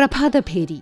പ്രഭാതഭേരി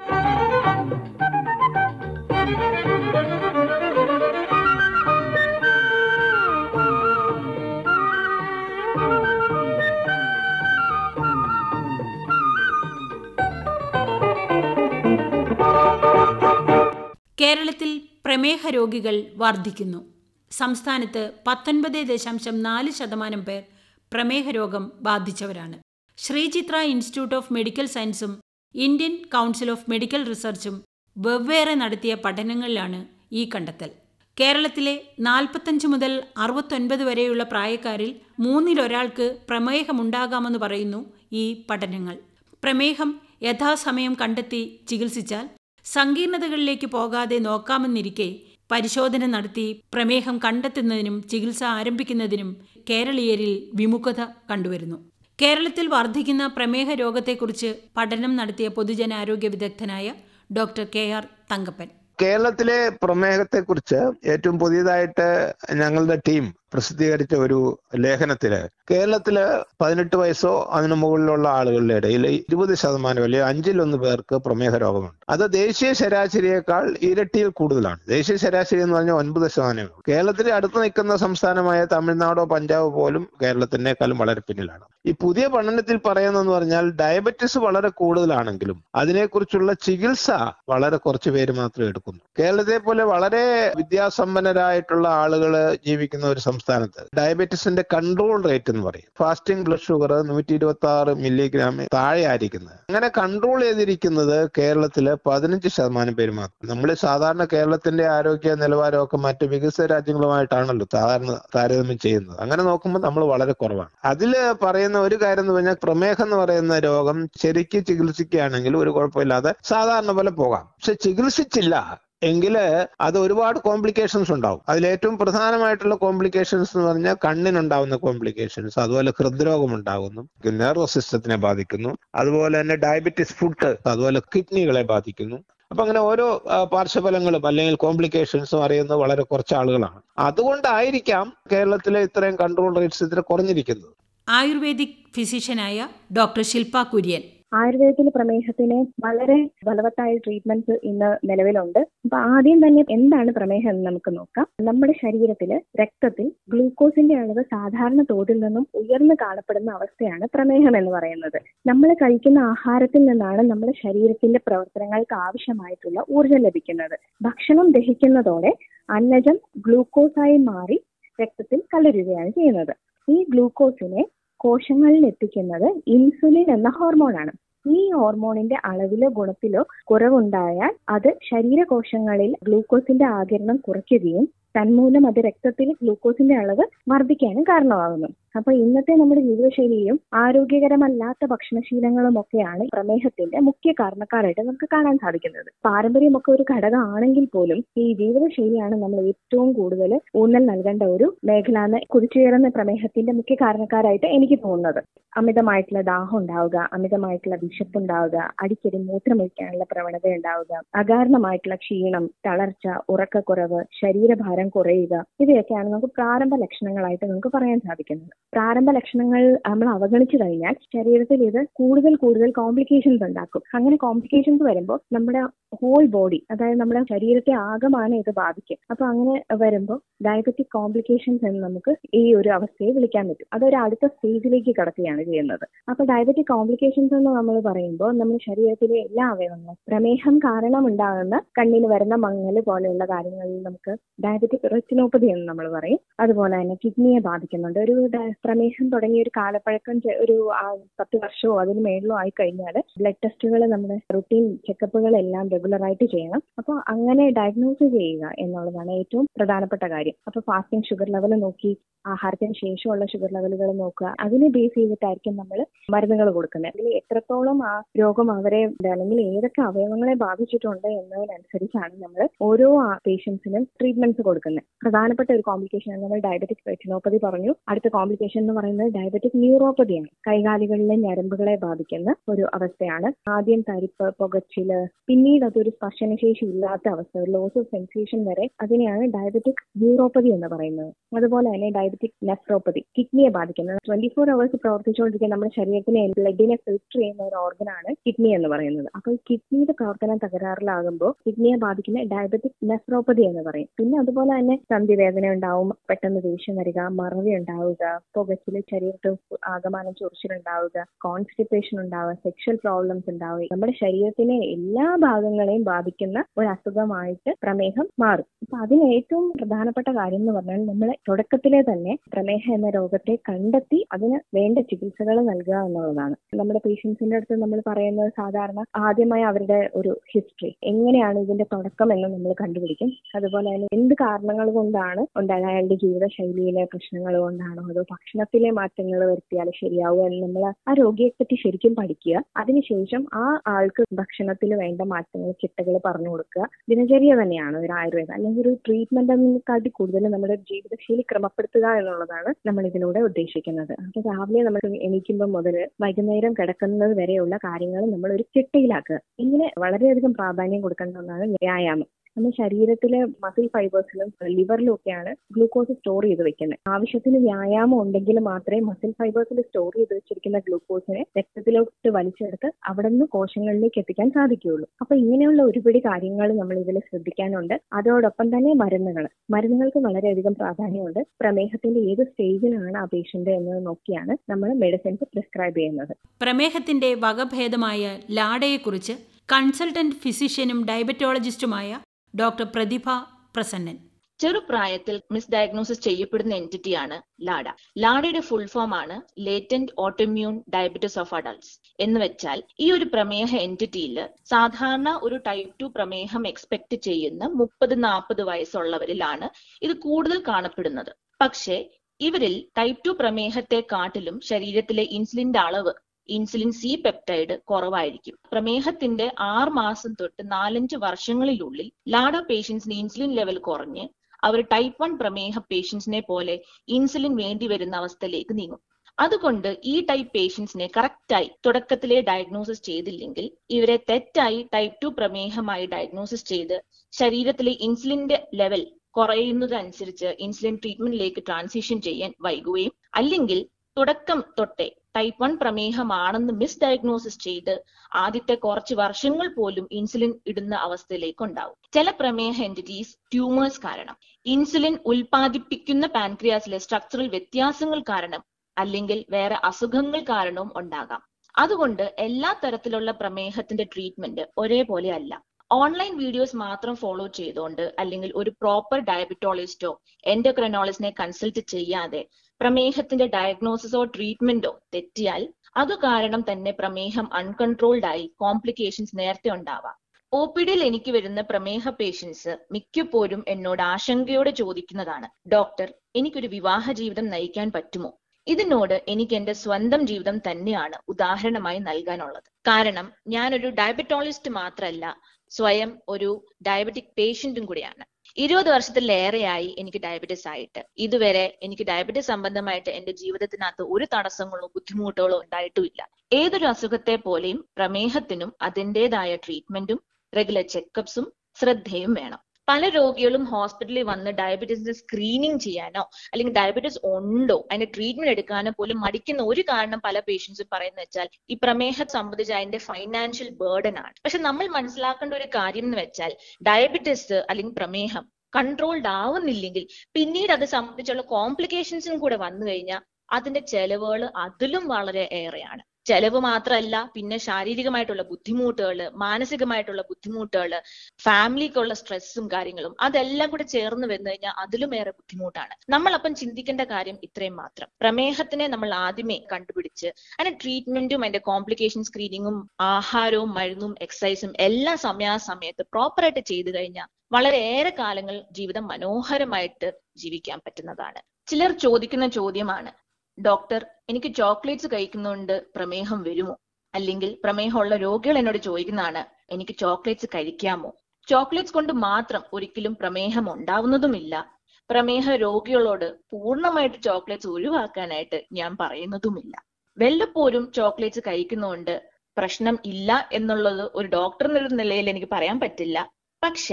കേരളത്തിൽ പ്രമേഹ രോഗികൾ വർദ്ധിക്കുന്നു സംസ്ഥാനത്ത് പത്തൊൻപത് ദശാംശം നാല് ശതമാനം പേർ പ്രമേഹ രോഗം ബാധിച്ചവരാണ് ശ്രീചിത്ര ഇൻസ്റ്റിറ്റ്യൂട്ട് ഓഫ് മെഡിക്കൽ സയൻസും ഇന്ത്യൻ കൗൺസിൽ ഓഫ് മെഡിക്കൽ റിസർച്ചും വെവ്വേറെ നടത്തിയ പഠനങ്ങളിലാണ് ഈ കണ്ടെത്തൽ കേരളത്തിലെ നാൽപ്പത്തഞ്ച് മുതൽ അറുപത്തൊൻപത് വരെയുള്ള പ്രായക്കാരിൽ മൂന്നിലൊരാൾക്ക് പ്രമേഹമുണ്ടാകാമെന്ന് പറയുന്നു ഈ പഠനങ്ങൾ പ്രമേഹം യഥാസമയം കണ്ടെത്തി ചികിത്സിച്ചാൽ സങ്കീർണതകളിലേക്ക് പോകാതെ നോക്കാമെന്നിരിക്കെ പരിശോധന നടത്തി പ്രമേഹം കണ്ടെത്തുന്നതിനും ചികിത്സ ആരംഭിക്കുന്നതിനും കേരളീയരിൽ വിമുഖത കണ്ടുവരുന്നു കേരളത്തിൽ വർദ്ധിക്കുന്ന പ്രമേഹ രോഗത്തെക്കുറിച്ച് പഠനം നടത്തിയ പൊതുജനാരോഗ്യ വിദഗ്ധനായ ഡോക്ടർ കെ ആർ തങ്കപ്പൻ കേരളത്തിലെ പ്രമേഹത്തെക്കുറിച്ച് ഏറ്റവും പുതിയതായിട്ട് ഞങ്ങളുടെ ടീം പ്രസിദ്ധീകരിച്ച ഒരു ലേഖനത്തില് കേരളത്തില് പതിനെട്ട് വയസ്സോ അതിനു മുകളിലുള്ള ആളുകളുടെ ഇടയിൽ ഇരുപത് ശതമാനം അല്ലെങ്കിൽ അഞ്ചിലൊന്ന് പേർക്ക് പ്രമേഹ രോഗമുണ്ട് അത് ദേശീയ ശരാശരിയേക്കാൾ ഇരട്ടിയിൽ കൂടുതലാണ് ദേശീയ ശരാശരി എന്ന് പറഞ്ഞാൽ ഒൻപത് ശതമാനമേ ഉള്ളൂ കേരളത്തിൽ അടുത്ത് നിൽക്കുന്ന സംസ്ഥാനമായ തമിഴ്നാടോ പഞ്ചാബ് പോലും കേരളത്തിനേക്കാളും വളരെ പിന്നിലാണ് ഈ പുതിയ പഠനത്തിൽ പറയുന്നതെന്ന് പറഞ്ഞാൽ ഡയബറ്റിസ് വളരെ കൂടുതലാണെങ്കിലും അതിനെക്കുറിച്ചുള്ള ചികിത്സ വളരെ കുറച്ച് പേര് മാത്രമേ എടുക്കുന്നു കേരളത്തെ പോലെ വളരെ വിദ്യാസമ്പന്നരായിട്ടുള്ള ആളുകൾ ജീവിക്കുന്ന ഒരു സംസ്ഥാനത്ത് ഡയബറ്റീസിന്റെ കൺട്രോൾ റേറ്റ് എന്ന് പറയും ഫാസ്റ്റിംഗ് ബ്ലഡ് ഷുഗർ നൂറ്റി ഇരുപത്തി ആറ് മില്ലിഗ്രാം താഴെ ആയിരിക്കുന്നത് അങ്ങനെ കൺട്രോൾ ചെയ്തിരിക്കുന്നത് കേരളത്തില് പതിനഞ്ച് ശതമാനം പേര് മാത്രം നമ്മൾ സാധാരണ കേരളത്തിന്റെ ആരോഗ്യ നിലവാരമൊക്കെ മറ്റ് വികസിത രാജ്യങ്ങളുമായിട്ടാണല്ലോ സാധാരണ താരതമ്യം ചെയ്യുന്നത് അങ്ങനെ നോക്കുമ്പോൾ നമ്മൾ വളരെ കുറവാണ് അതില് പറയുന്ന ഒരു കാര്യം എന്ന് പറഞ്ഞാൽ പ്രമേഹം എന്ന് പറയുന്ന രോഗം ശരിക്ക് ചികിത്സിക്കുകയാണെങ്കിൽ ഒരു കുഴപ്പമില്ലാതെ സാധാരണ പോലെ പോകാം പക്ഷെ ചികിത്സിച്ചില്ല എങ്കിൽ അത് ഒരുപാട് കോംപ്ലിക്കേഷൻസ് ഉണ്ടാവും അതിൽ ഏറ്റവും പ്രധാനമായിട്ടുള്ള കോംപ്ലിക്കേഷൻസ് എന്ന് പറഞ്ഞാൽ കണ്ണിനുണ്ടാവുന്ന കോംപ്ലിക്കേഷൻസ് അതുപോലെ ഹൃദ്രോഗം ഉണ്ടാകുന്നു നെർവസ് സിസ്റ്റത്തിനെ ബാധിക്കുന്നു അതുപോലെ തന്നെ ഡയബറ്റിസ് ഫുഡ് അതുപോലെ കിഡ്നികളെ ബാധിക്കുന്നു അപ്പൊ അങ്ങനെ ഓരോ പാർശ്വഫലങ്ങളും അല്ലെങ്കിൽ കോംപ്ലിക്കേഷൻസും അറിയുന്ന വളരെ കുറച്ച് ആളുകളാണ് അതുകൊണ്ടായിരിക്കാം കേരളത്തിലെ ഇത്രയും കൺട്രോൾ റേറ്റ്സ് ഇത്ര കുറഞ്ഞിരിക്കുന്നത് ആയുർവേദിക് ഫിസിഷ്യനായ ഡോക്ടർ ശില്പ കുര്യൻ ആയുർവേദത്തിൽ പ്രമേഹത്തിന് വളരെ ഫലവത്തായ ട്രീറ്റ്മെന്റ്സ് ഇന്ന് നിലവിലുണ്ട് അപ്പൊ ആദ്യം തന്നെ എന്താണ് പ്രമേഹം എന്ന് നമുക്ക് നോക്കാം നമ്മുടെ ശരീരത്തിൽ രക്തത്തിൽ ഗ്ലൂക്കോസിന്റെ അളവ് സാധാരണ തോതിൽ നിന്നും ഉയർന്നു കാണപ്പെടുന്ന അവസ്ഥയാണ് പ്രമേഹം എന്ന് പറയുന്നത് നമ്മൾ കഴിക്കുന്ന ആഹാരത്തിൽ നിന്നാണ് നമ്മുടെ ശരീരത്തിന്റെ പ്രവർത്തനങ്ങൾക്ക് ആവശ്യമായിട്ടുള്ള ഊർജം ലഭിക്കുന്നത് ഭക്ഷണം ദഹിക്കുന്നതോടെ അന്നജം ഗ്ലൂക്കോസായി മാറി രക്തത്തിൽ കലരുകയാണ് ചെയ്യുന്നത് ഈ ഗ്ലൂക്കോസിനെ കോശങ്ങളിൽ എത്തിക്കുന്നത് ഇൻസുലിൻ എന്ന ഹോർമോണാണ് ഈ ഹോർമോണിന്റെ അളവിലോ ഗുണത്തിലോ കുറവുണ്ടായാൽ അത് ശരീരകോശങ്ങളിൽ ഗ്ലൂക്കോസിന്റെ ആകിരണം കുറയ്ക്കുകയും തന്മൂലം അത് രക്തത്തിൽ ഗ്ലൂക്കോസിന്റെ അളവ് വർദ്ധിക്കാനും കാരണമാകുന്നു അപ്പൊ ഇന്നത്തെ നമ്മുടെ ജീവിതശൈലിയും ആരോഗ്യകരമല്ലാത്ത ഭക്ഷണശീലങ്ങളും ഒക്കെയാണ് പ്രമേഹത്തിന്റെ മുഖ്യ കാരണക്കാരായിട്ട് നമുക്ക് കാണാൻ സാധിക്കുന്നത് പാരമ്പര്യമൊക്കെ ഒരു ഘടകമാണെങ്കിൽ പോലും ഈ ജീവിതശൈലിയാണ് നമ്മൾ ഏറ്റവും കൂടുതൽ ഊന്നൽ നൽകേണ്ട ഒരു മേഖല എന്ന് കുതിച്ചുയർന്ന പ്രമേഹത്തിന്റെ മുഖ്യ കാരണക്കാരായിട്ട് എനിക്ക് തോന്നുന്നത് അമിതമായിട്ടുള്ള ദാഹം ഉണ്ടാവുക അമിതമായിട്ടുള്ള വിശപ്പ് ഉണ്ടാവുക അടിക്കടി മൂത്രമൊഴിക്കാനുള്ള പ്രവണത ഉണ്ടാവുക അകാരണമായിട്ടുള്ള ക്ഷീണം തളർച്ച ഉറക്കക്കുറവ് ശരീരഭാരം കുറയുക ഇവയൊക്കെയാണ് നമുക്ക് പ്രാരംഭ ലക്ഷണങ്ങളായിട്ട് നമുക്ക് പറയാൻ സാധിക്കുന്നത് പ്രാരംഭ ലക്ഷണങ്ങൾ നമ്മൾ അവഗണിച്ചു കഴിഞ്ഞാൽ ശരീരത്തിൽ ഇത് കൂടുതൽ കൂടുതൽ കോംപ്ലിക്കേഷൻസ് ഉണ്ടാക്കും അങ്ങനെ കോംപ്ലിക്കേഷൻസ് വരുമ്പോൾ നമ്മുടെ ഹോൾ ബോഡി അതായത് നമ്മുടെ ശരീരത്തെ ആകമാനം ഇത് ബാധിക്കും അപ്പൊ അങ്ങനെ വരുമ്പോൾ ഡയബറ്റിക് കോംപ്ലിക്കേഷൻസ് എന്ന് നമുക്ക് ഈ ഒരു അവസ്ഥയെ വിളിക്കാൻ പറ്റും അതൊരു അടുത്ത സ്റ്റേജിലേക്ക് കടക്കുകയാണ് ചെയ്യുന്നത് അപ്പൊ ഡയബറ്റിക് കോംപ്ലിക്കേഷൻസ് എന്ന് നമ്മൾ പറയുമ്പോൾ നമ്മുടെ ശരീരത്തിലെ എല്ലാ അവയവങ്ങളും പ്രമേഹം കാരണം ഉണ്ടാകുന്ന കണ്ണിന് വരുന്ന മങ്ങൽ പോലെയുള്ള കാര്യങ്ങളിൽ നമുക്ക് ഡയബറ്റിക് റെറ്റിനോപ്പതി എന്ന് നമ്മൾ പറയും അതുപോലെ തന്നെ കിഡ്നിയെ ബാധിക്കുന്നുണ്ട് ഒരു പ്രമേഹം തുടങ്ങിയ ഒരു കാലപ്പഴക്കം ഒരു പത്ത് വർഷമോ അതിന് മേളിലോ ആയി കഴിഞ്ഞാൽ ബ്ലഡ് ടെസ്റ്റുകൾ നമ്മുടെ റുട്ടീൻ ചെക്കപ്പുകളെല്ലാം റെഗുലർ ആയിട്ട് ചെയ്യണം അപ്പോൾ അങ്ങനെ ഡയഗ്നോസ് ചെയ്യുക എന്നുള്ളതാണ് ഏറ്റവും പ്രധാനപ്പെട്ട കാര്യം അപ്പോൾ ഫാസ്റ്റിംഗ് ഷുഗർ ലെവൽ നോക്കി ആഹാരത്തിന് ശേഷമുള്ള ഷുഗർ ലെവലുകൾ നോക്കുക അതിനെ ബേസ് ചെയ്തിട്ടായിരിക്കും നമ്മൾ മരുന്നുകൾ കൊടുക്കുന്നത് അതിൽ എത്രത്തോളം ആ രോഗം അവരെ അല്ലെങ്കിൽ ഏതൊക്കെ അവയവങ്ങളെ ബാധിച്ചിട്ടുണ്ട് എന്നതിനനുസരിച്ചാണ് നമ്മൾ ഓരോ പേഷ്യൻസിനും ട്രീറ്റ്മെന്റ്സ് കൊടുക്കുന്നത് പ്രധാനപ്പെട്ട ഒരു കോംപ്ലിക്കേഷൻ നമ്മൾ ഡയബറ്റിക് റെറ്റിനോപ്പതി പറഞ്ഞു അടുത്ത കോംപ്ലിക്കേഷൻ എന്ന് പറയുന്നത് ഡയബറ്റിക് ന്യൂറോപ്പതിയാണ് കൈകാലുകളിലെ ഞരമ്പുകളെ ബാധിക്കുന്ന ഒരു അവസ്ഥയാണ് ആദ്യം തരിപ്പ് പുകച്ചില് പിന്നീട് അതൊരു സ്പർശനശേഷി ഇല്ലാത്ത അവസ്ഥ ലോസ് ഓഫ് സെൻസേഷൻ വരെ അതിനെയാണ് ഡയബറ്റിക് ന്യൂറോപ്പതി എന്ന് പറയുന്നത് അതുപോലെ തന്നെ ഡയബറ്റിക് ഡയബറ്റിക് നെഫ്രോപ്പതി കിഡ്നിയെ ബാധിക്കുന്നത് ട്വന്റി ഫോർ അവേഴ്സ് പ്രവർത്തിച്ചുകൊണ്ടിരിക്കുന്ന നമ്മുടെ ശരീരത്തിനെ ബ്ലഡിനെ ഫിൽറ്റർ ചെയ്യുന്ന ഒരു ഓർഗനാണ് കിഡ്നി എന്ന് പറയുന്നത് അപ്പോൾ കിഡ്നിയുടെ പ്രവർത്തനം തകരാറിലാകുമ്പോൾ കിഡ്നിയെ ബാധിക്കുന്ന ഡയബറ്റിക് നെഫ്രോപ്പതി എന്ന് പറയും പിന്നെ അതുപോലെ തന്നെ സന്ധിവേദന ഉണ്ടാവും പെട്ടെന്ന് ദേഷ്യം വരിക മറവി ഉണ്ടാവുക പുകച്ചില് ശരീരത്തിൽ ആകമാനം ചൊറിച്ചിലുണ്ടാവുക കോൺസ്റ്റിപ്പേഷൻ ഉണ്ടാവുക സെക്ഷൽ പ്രോബ്ലംസ് ഉണ്ടാവുക നമ്മുടെ ശരീരത്തിനെ എല്ലാ ഭാഗങ്ങളെയും ബാധിക്കുന്ന ഒരു അസുഖമായിട്ട് പ്രമേഹം മാറും അപ്പൊ അതിന് ഏറ്റവും പ്രധാനപ്പെട്ട കാര്യം എന്ന് പറഞ്ഞാൽ നമ്മൾ തുടക്കത്തിലെ തന്നെ പ്രമേഹം എന്ന രോഗത്തെ കണ്ടെത്തി അതിന് വേണ്ട ചികിത്സകൾ നൽകുക എന്നുള്ളതാണ് നമ്മുടെ പേഷ്യൻസിന്റെ അടുത്ത് നമ്മൾ പറയുന്നത് സാധാരണ ആദ്യമായി അവരുടെ ഒരു ഹിസ്റ്ററി എങ്ങനെയാണ് ഇതിന്റെ തുടക്കം എന്ന് നമ്മൾ കണ്ടുപിടിക്കും അതുപോലെ തന്നെ എന്ത് കാരണങ്ങൾ കൊണ്ടാണ് ഉണ്ടായത് അയാളുടെ ജീവിതശൈലിയിലെ പ്രശ്നങ്ങൾ കൊണ്ടാണോ അതോ ഭക്ഷണത്തിലെ മാറ്റങ്ങൾ വരുത്തിയാൽ ശരിയാവുക എന്ന് നമ്മൾ ആ രോഗിയെ പറ്റി ശരിക്കും പഠിക്കുക അതിനുശേഷം ആ ആൾക്ക് ഭക്ഷണത്തിൽ വേണ്ട മാറ്റങ്ങൾ ചിട്ടകൾ പറഞ്ഞു കൊടുക്കുക ദിനചര്യ തന്നെയാണ് ഒരു ആയുർവേദം അല്ലെങ്കിൽ ഒരു ട്രീറ്റ്മെന്റ് എന്നതിനെക്കാട്ടി കൂടുതൽ നമ്മുടെ ജീവിതശൈലി ക്രമപ്പെടുത്തുക എന്നുള്ളതാണ് നമ്മൾ ഇതിലൂടെ ഉദ്ദേശിക്കുന്നത് അപ്പോൾ രാവിലെ നമ്മൾ എണീക്കുമ്പോൾ മുതൽ വൈകുന്നേരം കിടക്കുന്നത് വരെയുള്ള കാര്യങ്ങൾ നമ്മൾ ഒരു ചിട്ടയിലാക്കുക ഇങ്ങനെ വളരെയധികം പ്രാധാന്യം കൊടുക്കേണ്ട ഒന്നാണ് വ്യായാമം നമ്മുടെ ശരീരത്തിലെ മസിൽ ഫൈബേഴ്സിലും ലിവറിലും ഒക്കെയാണ് ഗ്ലൂക്കോസ് സ്റ്റോർ ചെയ്ത് വെക്കുന്നത് ആവശ്യത്തിന് വ്യായാമം ഉണ്ടെങ്കിൽ മാത്രമേ മസിൽ ഫൈബേഴ്സിൽ സ്റ്റോർ ചെയ്ത് വെച്ചിരിക്കുന്ന ഗ്ലൂക്കോസിനെ രക്തത്തിലോട്ട് വലിച്ചെടുത്ത് അവിടെ നിന്ന് കോശങ്ങളിലേക്ക് എത്തിക്കാൻ സാധിക്കുകയുള്ളൂ അപ്പൊ ഇങ്ങനെയുള്ള ഒരുപിടി കാര്യങ്ങൾ നമ്മൾ ഇതിൽ ശ്രദ്ധിക്കാനുണ്ട് അതോടൊപ്പം തന്നെ മരുന്നുകൾ മരുന്നുകൾക്ക് വളരെയധികം പ്രാധാന്യമുണ്ട് പ്രമേഹത്തിന്റെ ഏത് സ്റ്റേജിലാണ് ആ പേഷ്യന്റ് എന്ന് നോക്കിയാണ് നമ്മൾ മെഡിസിൻസ് പ്രിസ്ക്രൈബ് ചെയ്യുന്നത് പ്രമേഹത്തിന്റെ വകഭേദമായ ലാഡയെക്കുറിച്ച് കൺസൾട്ടന്റ് ഫിസിഷ്യനും ഡയബറ്റോളജിസ്റ്റുമായ ഡോക്ടർ പ്രതിഭ പ്രസന്നൻ ചെറുപ്രായത്തിൽ മിസ് ഡയഗ്നോസിസ് ചെയ്യപ്പെടുന്ന എൻറ്റിറ്റിയാണ് ലാഡ ലാഡയുടെ ഫുൾ ഫോം ആണ് latent autoimmune diabetes of adults എന്ന് വെച്ചാൽ ഈ ഒരു പ്രമേഹ എൻറ്റിറ്റിയിൽ സാധാരണ ഒരു ടൈപ്പ് ടു പ്രമേഹം എക്സ്പെക്ട് ചെയ്യുന്ന മുപ്പത് നാൽപ്പത് വയസ്സുള്ളവരിലാണ് ഇത് കൂടുതൽ കാണപ്പെടുന്നത് പക്ഷേ ഇവരിൽ ടൈപ്പ് ടു പ്രമേഹത്തെ കാട്ടിലും ശരീരത്തിലെ ഇൻസുലിന്റെ അളവ് ഇൻസുലിൻ സി പെപ്റ്റൈഡ് കുറവായിരിക്കും പ്രമേഹത്തിന്റെ ആറ് മാസം തൊട്ട് നാലഞ്ച് വർഷങ്ങളിലുള്ളിൽ ലാഡ പേഷ്യൻസിന് ഇൻസുലിൻ ലെവൽ കുറഞ്ഞ് അവർ ടൈപ്പ് വൺ പ്രമേഹ പേഷ്യൻസിനെ പോലെ ഇൻസുലിൻ വേണ്ടി വരുന്ന അവസ്ഥയിലേക്ക് നീങ്ങും അതുകൊണ്ട് ഈ ടൈപ്പ് പേഷ്യൻസിനെ കറക്റ്റായി തുടക്കത്തിലെ ഡയഗ്നോസിസ് ചെയ്തില്ലെങ്കിൽ ഇവരെ തെറ്റായി ടൈപ്പ് ടു പ്രമേഹമായി ഡയഗ്നോസിസ് ചെയ്ത് ശരീരത്തിലെ ഇൻസുലിന്റെ ലെവൽ കുറയുന്നതനുസരിച്ച് ഇൻസുലിൻ ട്രീറ്റ്മെന്റിലേക്ക് ട്രാൻസിഷൻ ചെയ്യാൻ വൈകുകയും അല്ലെങ്കിൽ തുടക്കം തൊട്ടേ ടൈപ്പ് വൺ പ്രമേഹമാണെന്ന് മിസ് ഡയഗ്നോസിസ് ചെയ്ത് ആദ്യത്തെ കുറച്ച് വർഷങ്ങൾ പോലും ഇൻസുലിൻ ഇടുന്ന അവസ്ഥയിലേക്ക് ഉണ്ടാവും ചില പ്രമേഹ എൻറ്റിറ്റീസ് ട്യൂമേഴ്സ് കാരണം ഇൻസുലിൻ ഉൽപ്പാദിപ്പിക്കുന്ന പാൻക്രിയാസിലെ സ്ട്രക്ചറൽ വ്യത്യാസങ്ങൾ കാരണം അല്ലെങ്കിൽ വേറെ അസുഖങ്ങൾ കാരണവും ഉണ്ടാകാം അതുകൊണ്ട് എല്ലാ തരത്തിലുള്ള പ്രമേഹത്തിന്റെ ട്രീറ്റ്മെന്റ് ഒരേപോലെ അല്ല ഓൺലൈൻ വീഡിയോസ് മാത്രം ഫോളോ ചെയ്തുകൊണ്ട് അല്ലെങ്കിൽ ഒരു പ്രോപ്പർ ഡയബറ്റോളജിസ്റ്റോ എൻഡോക്രനോളജിസ്റ്റിനെ കൺസൾട്ട് ചെയ്യാതെ പ്രമേഹത്തിന്റെ ഡയഗ്നോസിസോ ട്രീറ്റ്മെന്റോ തെറ്റിയാൽ അത് കാരണം തന്നെ പ്രമേഹം അൺകൺട്രോൾഡ് ആയി കോംപ്ലിക്കേഷൻസ് നേരത്തെ ഉണ്ടാവാം ഒ പി ഡിയിൽ എനിക്ക് വരുന്ന പ്രമേഹ പേഷ്യൻസ് മിക്കപ്പോഴും എന്നോട് ആശങ്കയോടെ ചോദിക്കുന്നതാണ് ഡോക്ടർ എനിക്കൊരു വിവാഹ ജീവിതം നയിക്കാൻ പറ്റുമോ ഇതിനോട് എനിക്ക് എന്റെ സ്വന്തം ജീവിതം തന്നെയാണ് ഉദാഹരണമായി നൽകാനുള്ളത് കാരണം ഞാനൊരു ഡയബറ്റോളജിസ്റ്റ് മാത്രമല്ല സ്വയം ഒരു ഡയബറ്റിക് പേഷ്യന്റും കൂടിയാണ് ഇരുപത് വർഷത്തിലേറെയായി എനിക്ക് ഡയബറ്റിസ് ആയിട്ട് ഇതുവരെ എനിക്ക് ഡയബറ്റിസ് സംബന്ധമായിട്ട് എന്റെ ജീവിതത്തിനകത്ത് ഒരു തടസ്സങ്ങളോ ബുദ്ധിമുട്ടുകളോ ഉണ്ടായിട്ടുമില്ല ഏതൊരു അസുഖത്തെ പോലെയും പ്രമേഹത്തിനും അതിൻ്റെതായ ട്രീറ്റ്മെന്റും റെഗുലർ ചെക്കപ്സും ശ്രദ്ധയും വേണം പല രോഗികളും ഹോസ്പിറ്റലിൽ വന്ന് ഡയബറ്റീസിന്റെ സ്ക്രീനിങ് ചെയ്യാനോ അല്ലെങ്കിൽ ഡയബറ്റീസ് ഉണ്ടോ അതിന്റെ ട്രീറ്റ്മെന്റ് എടുക്കാനോ പോലും മടിക്കുന്ന ഒരു കാരണം പല പേഷ്യൻസും പറയുന്നത് വെച്ചാൽ ഈ പ്രമേഹം സംബന്ധിച്ച് അതിന്റെ ഫൈനാൻഷ്യൽ ബേർഡൻ ആണ് പക്ഷെ നമ്മൾ മനസ്സിലാക്കേണ്ട ഒരു കാര്യം എന്ന് വെച്ചാൽ ഡയബറ്റീസ് അല്ലെങ്കിൽ പ്രമേഹം കൺട്രോൾഡ് ആവുന്നില്ലെങ്കിൽ പിന്നീട് അത് സംബന്ധിച്ചുള്ള കോംപ്ലിക്കേഷൻസും കൂടെ വന്നു കഴിഞ്ഞാൽ അതിന്റെ ചെലവുകൾ അതിലും വളരെ ഏറെയാണ് ചെലവ് മാത്രമല്ല പിന്നെ ശാരീരികമായിട്ടുള്ള ബുദ്ധിമുട്ടുകൾ മാനസികമായിട്ടുള്ള ബുദ്ധിമുട്ടുകൾ ഫാമിലിക്കുള്ള സ്ട്രെസ്സും കാര്യങ്ങളും അതെല്ലാം കൂടെ ചേർന്ന് വന്നു കഴിഞ്ഞാൽ അതിലും ഏറെ ബുദ്ധിമുട്ടാണ് നമ്മൾ അപ്പം ചിന്തിക്കേണ്ട കാര്യം ഇത്രയും മാത്രം പ്രമേഹത്തിനെ നമ്മൾ ആദ്യമേ കണ്ടുപിടിച്ച് അതിന്റെ ട്രീറ്റ്മെന്റും അതിന്റെ കോംപ്ലിക്കേഷൻ സ്ക്രീനിങ്ങും ആഹാരവും മരുന്നും എക്സസൈസും എല്ലാം സമയാസമയത്ത് പ്രോപ്പറായിട്ട് ചെയ്തു കഴിഞ്ഞാൽ വളരെ ഏറെ കാലങ്ങൾ ജീവിതം മനോഹരമായിട്ട് ജീവിക്കാൻ പറ്റുന്നതാണ് ചിലർ ചോദിക്കുന്ന ചോദ്യമാണ് ഡോക്ടർ എനിക്ക് ചോക്ലേറ്റ്സ് കഴിക്കുന്നതുകൊണ്ട് പ്രമേഹം വരുമോ അല്ലെങ്കിൽ പ്രമേഹമുള്ള രോഗികൾ എന്നോട് ചോദിക്കുന്നതാണ് എനിക്ക് ചോക്ലേറ്റ്സ് കഴിക്കാമോ ചോക്ലേറ്റ്സ് കൊണ്ട് മാത്രം ഒരിക്കലും പ്രമേഹം ഉണ്ടാവുന്നതുമില്ല പ്രമേഹ രോഗികളോട് പൂർണ്ണമായിട്ട് ചോക്ലേറ്റ്സ് ഒഴിവാക്കാനായിട്ട് ഞാൻ പറയുന്നതുമില്ല വല്ലപ്പോഴും ചോക്ലേറ്റ്സ് കഴിക്കുന്നതുകൊണ്ട് പ്രശ്നം ഇല്ല എന്നുള്ളത് ഒരു ഡോക്ടർ എന്നൊരു നിലയിൽ എനിക്ക് പറയാൻ പറ്റില്ല പക്ഷേ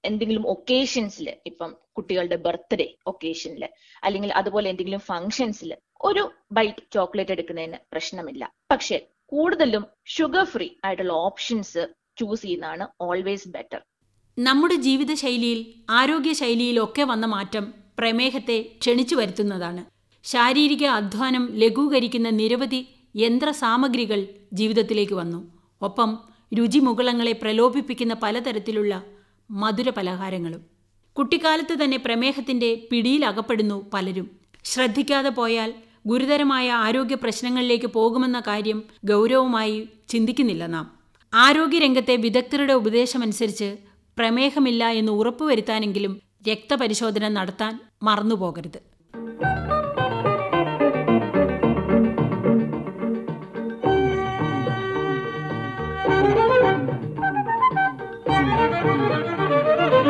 എന്തെങ്കിലും ഒക്കേഷൻസിൽ ഇപ്പം കുട്ടികളുടെ ബർത്ത്ഡേ ഒക്കേഷനിൽ അല്ലെങ്കിൽ അതുപോലെ എന്തെങ്കിലും ഫംഗ്ഷൻസിൽ ഒരു ബൈറ്റ് ചോക്ലേറ്റ് എടുക്കുന്നതിന് പ്രശ്നമില്ല പക്ഷെ കൂടുതലും ഷുഗർ ഫ്രീ ആയിട്ടുള്ള ഓപ്ഷൻസ് ചൂസ് ചെയ്യുന്നതാണ് ഓൾവേസ് ബെറ്റർ നമ്മുടെ ജീവിതശൈലിയിൽ ആരോഗ്യശൈലിയിലൊക്കെ വന്ന മാറ്റം പ്രമേഹത്തെ ക്ഷണിച്ചു വരുത്തുന്നതാണ് ശാരീരിക അധ്വാനം ലഘൂകരിക്കുന്ന നിരവധി യന്ത്ര സാമഗ്രികൾ ജീവിതത്തിലേക്ക് വന്നു ഒപ്പം രുചിമുകളങ്ങളെ പ്രലോഭിപ്പിക്കുന്ന പലതരത്തിലുള്ള മധുര പലഹാരങ്ങളും കുട്ടിക്കാലത്ത് തന്നെ പ്രമേഹത്തിന്റെ പിടിയിലകപ്പെടുന്നു പലരും ശ്രദ്ധിക്കാതെ പോയാൽ ഗുരുതരമായ ആരോഗ്യ പ്രശ്നങ്ങളിലേക്ക് പോകുമെന്ന കാര്യം ഗൗരവമായി ചിന്തിക്കുന്നില്ല നാം ആരോഗ്യരംഗത്തെ വിദഗ്ധരുടെ ഉപദേശമനുസരിച്ച് പ്രമേഹമില്ല എന്ന് ഉറപ്പുവരുത്താനെങ്കിലും രക്തപരിശോധന നടത്താൻ മറന്നുപോകരുത്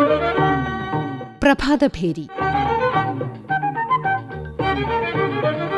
പ്രഭാതഭേരി